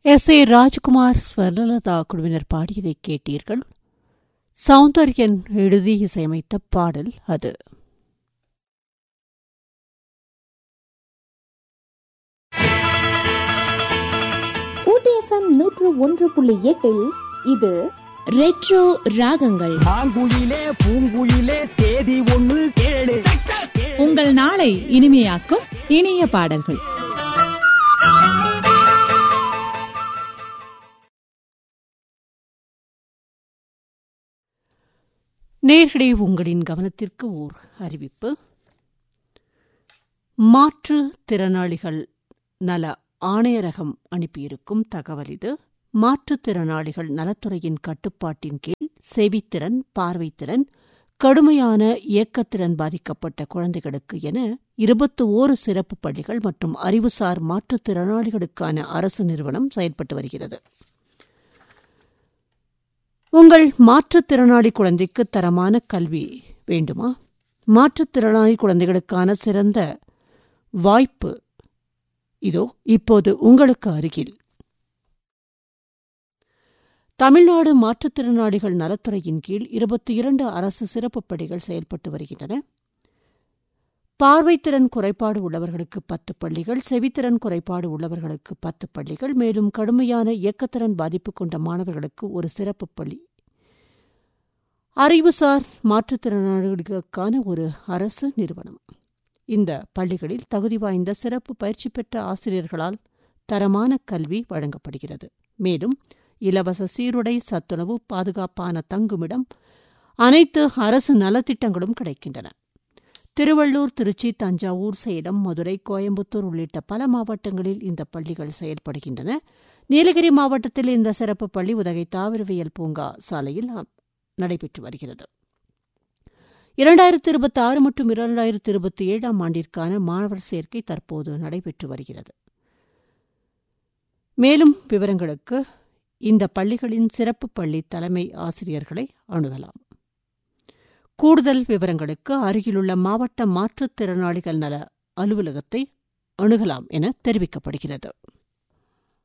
S A Rajkumar Swarnalatha குழுவினர் பாடியதை கேட்டீர்கள் சௌந்தர்யன் எழுதி இசையமைத்த பாடல் அது ஊட்டி எஃப்எம் நூற்று ஒன்று புள்ளி எட்டில் இது ரெட்ரோ ராகங்கள் ஆங்குயிலே பூங்குயிலே தேதி ஒண்ணு கேளு உங்கள் நாளை இனிமையாக்கும் இனிய பாடல்கள் நேர்களே உங்களின் கவனத்திற்கு ஓர் அறிவிப்பு மாற்று திறனாளிகள் நல ஆணையரகம் அனுப்பியிருக்கும் தகவல் இது மாற்றுத்திறனாளிகள் நலத்துறையின் கட்டுப்பாட்டின் கீழ் செவித்திறன் பார்வைத்திறன் கடுமையான இயக்கத்திறன் பாதிக்கப்பட்ட குழந்தைகளுக்கு என இருபத்தி ஓரு சிறப்பு பள்ளிகள் மற்றும் அறிவுசார் மாற்றுத்திறனாளிகளுக்கான அரசு நிறுவனம் செயல்பட்டு வருகிறது உங்கள் மாற்றுத்திறனாளி குழந்தைக்கு தரமான கல்வி வேண்டுமா மாற்றுத்திறனாளி குழந்தைகளுக்கான சிறந்த வாய்ப்பு இதோ இப்போது உங்களுக்கு அருகில் தமிழ்நாடு மாற்றுத்திறனாளிகள் நலத்துறையின் கீழ் இருபத்தி இரண்டு அரசு சிறப்பு பள்ளிகள் செயல்பட்டு வருகின்றன பார்வைத்திறன் குறைபாடு உள்ளவர்களுக்கு பத்து பள்ளிகள் செவித்திறன் குறைபாடு உள்ளவர்களுக்கு பத்து பள்ளிகள் மேலும் கடுமையான இயக்கத்திறன் பாதிப்பு கொண்ட மாணவர்களுக்கு ஒரு சிறப்பு பள்ளி அறிவுசார் மாற்றுத்திறனாளிகளுக்கான ஒரு அரசு நிறுவனம் இந்த பள்ளிகளில் தகுதி வாய்ந்த சிறப்பு பயிற்சி பெற்ற ஆசிரியர்களால் தரமான கல்வி வழங்கப்படுகிறது மேலும் இலவச சீருடை சத்துணவு பாதுகாப்பான தங்குமிடம் அனைத்து அரசு நலத்திட்டங்களும் கிடைக்கின்றன திருவள்ளூர் திருச்சி தஞ்சாவூர் சேலம் மதுரை கோயம்புத்தூர் உள்ளிட்ட பல மாவட்டங்களில் இந்த பள்ளிகள் செயல்படுகின்றன நீலகிரி மாவட்டத்தில் இந்த சிறப்பு பள்ளி உதகை தாவரவியல் பூங்கா சாலையில் நடைபெற்று வருகிறது இரண்டாயிரத்தி இருபத்தி ஆறு மற்றும் இரண்டாயிரத்தி இருபத்தி ஏழாம் ஆண்டிற்கான மாணவர் சேர்க்கை தற்போது நடைபெற்று வருகிறது மேலும் விவரங்களுக்கு இந்த பள்ளிகளின் சிறப்பு பள்ளி தலைமை ஆசிரியர்களை அணுகலாம் கூடுதல் விவரங்களுக்கு அருகிலுள்ள மாவட்ட மாற்றுத்திறனாளிகள் நல அலுவலகத்தை அணுகலாம் என தெரிவிக்கப்படுகிறது